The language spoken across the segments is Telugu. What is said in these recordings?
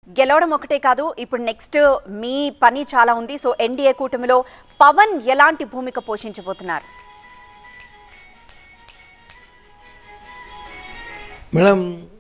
గెలవడం ఒకటే కాదు ఇప్పుడు నెక్స్ట్ మీ పని చాలా ఉంది సో ఎన్డీఏ కూటమిలో పవన్ ఎలాంటి భూమిక పోషించబోతున్నారు మేడం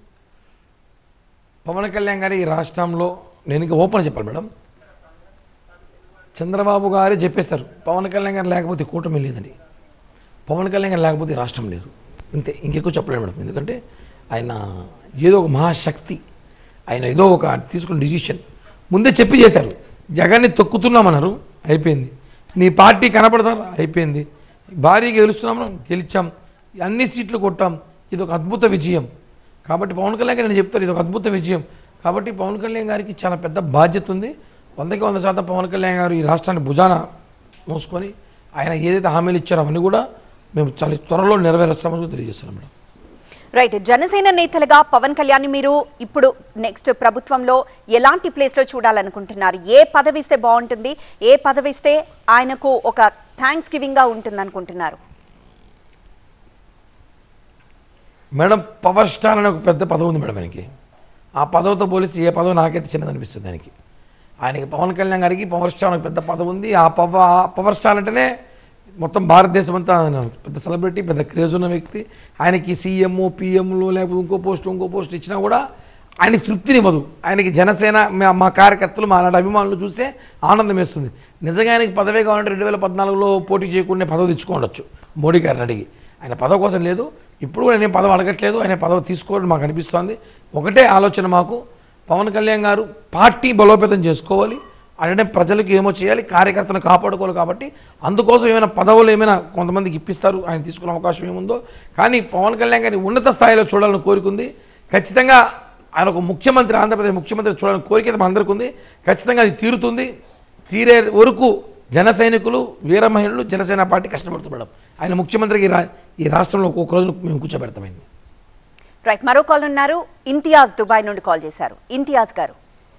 పవన్ కళ్యాణ్ గారి ఈ రాష్ట్రంలో నేను ఇంకా ఓపెన్ చెప్పాలి మేడం చంద్రబాబు గారే చెప్పేశారు పవన్ కళ్యాణ్ గారు లేకపోతే ఈ కూటమి లేదని పవన్ కళ్యాణ్ గారు లేకపోతే ఈ రాష్ట్రం లేదు ఇంతే ఇంకెక్కువ చెప్పలేను మేడం ఎందుకంటే ఆయన ఏదో ఒక మహాశక్తి ఆయన ఏదో ఒక తీసుకున్న డిసిషన్ ముందే చెప్పి చేశారు జగన్ని తొక్కుతున్నామన్నారు అయిపోయింది నీ పార్టీ కనపడతారు అయిపోయింది భారీగా గెలుస్తున్నాం మనం గెలిచాం అన్ని సీట్లు కొట్టాం ఇది ఒక అద్భుత విజయం కాబట్టి పవన్ కళ్యాణ్ గారు నేను చెప్తాను ఇది ఒక అద్భుత విజయం కాబట్టి పవన్ కళ్యాణ్ గారికి చాలా పెద్ద బాధ్యత ఉంది వందకి వంద శాతం పవన్ కళ్యాణ్ గారు ఈ రాష్ట్రాన్ని భుజాన మోసుకొని ఆయన ఏదైతే హామీలు ఇచ్చారో అవన్నీ కూడా మేము చాలా త్వరలో నెరవేరుస్తామని కూడా తెలియజేస్తున్నాం మేడం రైట్ జనసేన నేతలుగా పవన్ కళ్యాణ్ మీరు ఇప్పుడు నెక్స్ట్ ప్రభుత్వంలో ఎలాంటి ప్లేస్లో చూడాలనుకుంటున్నారు ఏ పదవి ఇస్తే బాగుంటుంది ఏ పదవి ఇస్తే ఆయనకు ఒక థ్యాంక్స్ గివింగ్గా ఉంటుంది అనుకుంటున్నారు మేడం పవర్ స్టార్ అనే ఒక పెద్ద పదవి ఉంది మేడం ఆయనకి ఆ పదవితో పోలిస్తే ఏ పదవి నాకైతే చిన్నది అనిపిస్తుంది ఆయనకి ఆయనకి పవన్ కళ్యాణ్ గారికి పవర్ స్టార్ అనే పెద్ద పదవి ఉంది ఆ పవ ఆ పవర్ స్టార్ అంటేనే మొత్తం భారతదేశం అంతా ఆయన పెద్ద సెలబ్రిటీ పెద్ద క్రేజ్ ఉన్న వ్యక్తి ఆయనకి సీఎం పిఎంలు లేకపోతే ఇంకో పోస్ట్ ఇంకో పోస్ట్ ఇచ్చినా కూడా ఆయనకి తృప్తినివ్వదు ఆయనకి జనసేన మా- మా కార్యకర్తలు మా నాటి అభిమానులు చూస్తే ఆనందం వేస్తుంది నిజంగా ఆయనకి పదవే కావాలంటే రెండు వేల పద్నాలుగులో పోటీ చేయకుండా పదవి తెచ్చుకోవచ్చు మోడీ గారిని అడిగి ఆయన పదవి కోసం లేదు ఇప్పుడు కూడా నేను పదవి అడగట్లేదు ఆయన పదవి తీసుకోవడం మాకు అనిపిస్తోంది ఒకటే ఆలోచన మాకు పవన్ కళ్యాణ్ గారు పార్టీ బలోపేతం చేసుకోవాలి అంటే ప్రజలకు ఏమో చేయాలి కార్యకర్తను కాపాడుకోవాలి కాబట్టి అందుకోసం ఏమైనా పదవులు ఏమైనా కొంతమందికి ఇప్పిస్తారు ఆయన తీసుకునే అవకాశం ఏముందో కానీ పవన్ కళ్యాణ్ గారిని ఉన్నత స్థాయిలో చూడాలని కోరుకుంది ఖచ్చితంగా ఆయన ఒక ముఖ్యమంత్రి ఆంధ్రప్రదేశ్ ముఖ్యమంత్రి చూడాలని కోరిక అయితే మా అందరికీ ఉంది ఖచ్చితంగా అది తీరుతుంది తీరే వరకు జన సైనికులు వీర మహిళలు జనసేన పార్టీ కష్టపడుతూ మేడం ఆయన ముఖ్యమంత్రికి ఈ రా ఈ రాష్ట్రంలో ఒక్కొక్క రోజు మేము కూర్చోబెడతామండి రైట్ మరో కాల్ ఉన్నారు ఇంతియాజ్ దుబాయ్ నుండి కాల్ చేశారు ఇంతియాజ్ గారు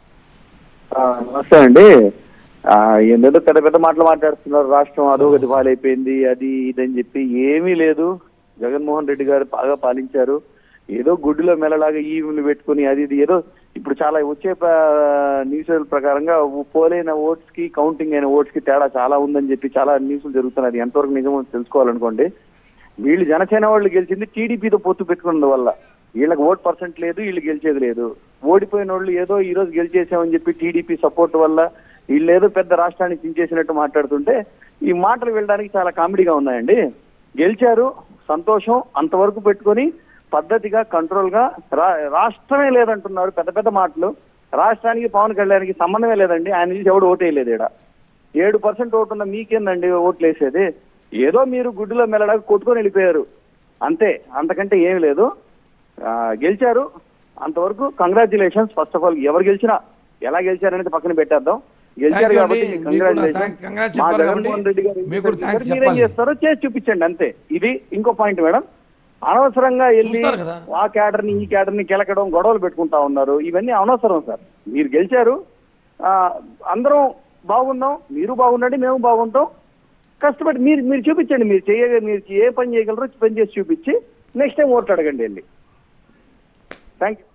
ఆ, నమస్తే అండి ఆ, ఏందేదో పెద్ద పెద్ద మాటలు మాట్లాడుతున్నారు రాష్ట్రం అధోగతి పాలైపోయింది అది ఇదని చెప్పి ఏమీ లేదు జగన్మోహన్ రెడ్డి గారు బాగా పాలించారు ఏదో గుడ్డిలో మెలలాగా ఈవెన్లు పెట్టుకుని అది ఇది ఏదో ఇప్పుడు చాలా వచ్చే ప్ర- న్యూస్ ప్రకారంగా పోలైన ఓట్స్ కి కౌంటింగ్ అయిన ఓట్స్ కి తేడా చాలా ఉందని చెప్పి చాలా న్యూస్లు జరుగుతున్నాయి ఎంతవరకు నిజమో తెలుసుకోవాలనుకోండి వీళ్ళు జనసేన వాళ్ళు గెలిచింది టీడీపీతో పొత్తు పెట్టుకున్న వల్ల వీళ్ళకి ఓట్ పర్సెంట్ లేదు వీళ్ళు గెలిచేది లేదు ఓడిపోయిన వాళ్ళు ఏదో ఈ రోజు గెలిచేసామని చెప్పి టీడీపీ సపోర్ట్ వల్ల వీళ్ళు ఏదో పెద్ద రాష్ట్రాన్ని చించేసినట్టు మాట్లాడుతుంటే ఈ మాటలు వినడానికి చాలా కామెడీగా ఉన్నాయండి గెలిచారు సంతోషం అంతవరకు పెట్టుకొని పద్ధతిగా కంట్రోల్ గా రా- రాష్ట్రమే లేదంటున్నారు పెద్ద పెద్ద మాటలు రాష్ట్రానికి పవన్ కళ్యాణ్కి సంబంధమే లేదండి ఆయన నుంచి ఎవడు ఓటేయలేదు ఈడ ఏడు పర్సెంట్ ఓటు ఉన్న మీకేందండి ఓట్లు వేసేది ఏదో మీరు గుడ్డులో మెల్లడానికి కొట్టుకొని వెళ్ళిపోయారు అంతే అంతకంటే ఏమీ లేదు ఆ, గెలిచారు అంతవరకు కంగ్రాచులేషన్స్ ఫస్ట్ ఆఫ్ ఆల్ ఎవరు గెలిచినా ఎలా గెలిచారనేది పక్కన పెట్టేద్దాం గెలిచారు Thank you కాబట్టి అండి. మీకు మీకు కూడా congratulations. thanks- congrats మా చెప్పారు జగన్మోహన్ కాబట్టి రెడ్డి గారు మీకు కూడా thanks మీరేం చెప్పాలి. చేస్తారో చేసి చూపించండి అంతే ఇది ఇంకో పాయింట్ మేడం అనవసరంగా వెళ్ళి చూస్తారు కదా. ఆ క్యాడర్ ని ఈ క్యాడర్ ని కెలకడం గొడవలు పెట్టుకుంటా ఉన్నారు ఇవన్నీ అనవసరం సార్ మీరు గెలిచారు ఆ, అందరం బాగున్నాం మీరు బాగుండండి మేము బాగుంటాం కష్టపడి మీరు మీరు చూపించండి మీరు చేయ మీరు ఏ పని చేయగలరో పని చేసి చూపించి నెక్స్ట్ టైం ఓట్లు అడగండి వెళ్ళి థ్యాంక్ యూ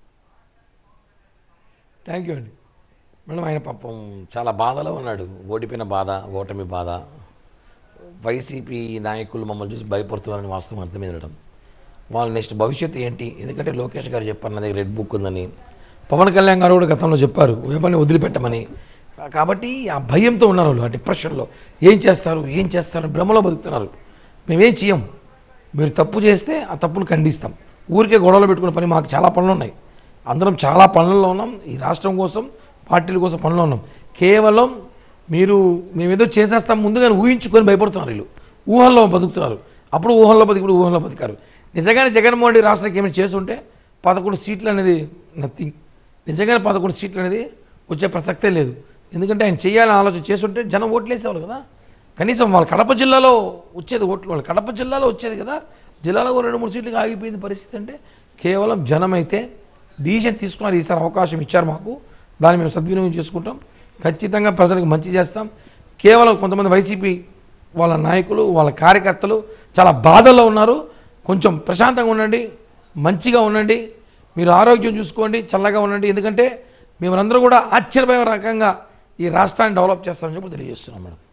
థ్యాంక్ యూ అండి మేడం ఆయన పాపం చాలా బాధలో ఉన్నాడు ఓడిపోయిన బాధ ఓటమి బాధ వైసీపీ నాయకులు మమ్మల్ని చూసి భయపడుతున్నారని వాస్తవం అర్థమైంది మేడం వాళ్ళ నెక్స్ట్ భవిష్యత్తు ఏంటి ఎందుకంటే లోకేష్ గారు చెప్పారు నా దగ్గర రెడ్ బుక్ ఉందని పవన్ కళ్యాణ్ గారు కూడా గతంలో చెప్పారు ఎవరిని వదిలిపెట్టమని కాబట్టి ఆ భయంతో ఉన్నారు వాళ్ళు ఆ డిప్రెషన్లో ఏం చేస్తారు ఏం చేస్తారు భ్రమలో బతుకుతున్నారు మేమేం చెయ్యం మీరు తప్పు చేస్తే ఆ తప్పును ఖండిస్తాం ఊరికే గొడవలు పెట్టుకునే పని మాకు చాలా పనులు ఉన్నాయి అందరం చాలా పనుల్లో ఉన్నాం ఈ రాష్ట్రం కోసం పార్టీల కోసం పనులు ఉన్నాం కేవలం మీరు మేమేదో చేసేస్తాం ముందుగానే ఊహించుకొని భయపడుతున్నారు వీళ్ళు ఊహల్లో బతుకుతున్నారు అప్పుడు ఊహల్లో బతికి ఇప్పుడు ఊహల్లో బతికారు నిజంగానే జగన్మోహన్ రెడ్డి రాష్ట్రానికి ఏమైనా చేసుంటే పదకొండు సీట్లు అనేది నథింగ్ నిజంగానే పదకొండు సీట్లు అనేది వచ్చే ప్రసక్తే లేదు ఎందుకంటే ఆయన చేయాలని ఆలోచన చేస్తుంటే జనం ఓట్లేసేవాళ్ళు కదా కనీసం వాళ్ళ కడప జిల్లాలో వచ్చేది ఓట్లు వాళ్ళ కడప జిల్లాలో వచ్చేది కదా జిల్లాలో ఓ రెండు మూడు సీట్లకు ఆగిపోయింది పరిస్థితి అంటే కేవలం జనం అయితే డిసిషన్ తీసుకున్నారు ఈసారి అవకాశం ఇచ్చారు మాకు దాన్ని మేము సద్వినియోగం చేసుకుంటాం ఖచ్చితంగా ప్రజలకు మంచి చేస్తాం కేవలం కొంతమంది వైసీపీ వాళ్ళ నాయకులు వాళ్ళ కార్యకర్తలు చాలా బాధల్లో ఉన్నారు కొంచెం ప్రశాంతంగా ఉండండి మంచిగా ఉండండి మీరు ఆరోగ్యం చూసుకోండి చల్లగా ఉండండి ఎందుకంటే మేమందరూ కూడా ఆశ్చర్యపోయే రకంగా ఈ రాష్ట్రాన్ని డెవలప్ చేస్తామని చెప్పి తెలియజేస్తున్నాం మేడం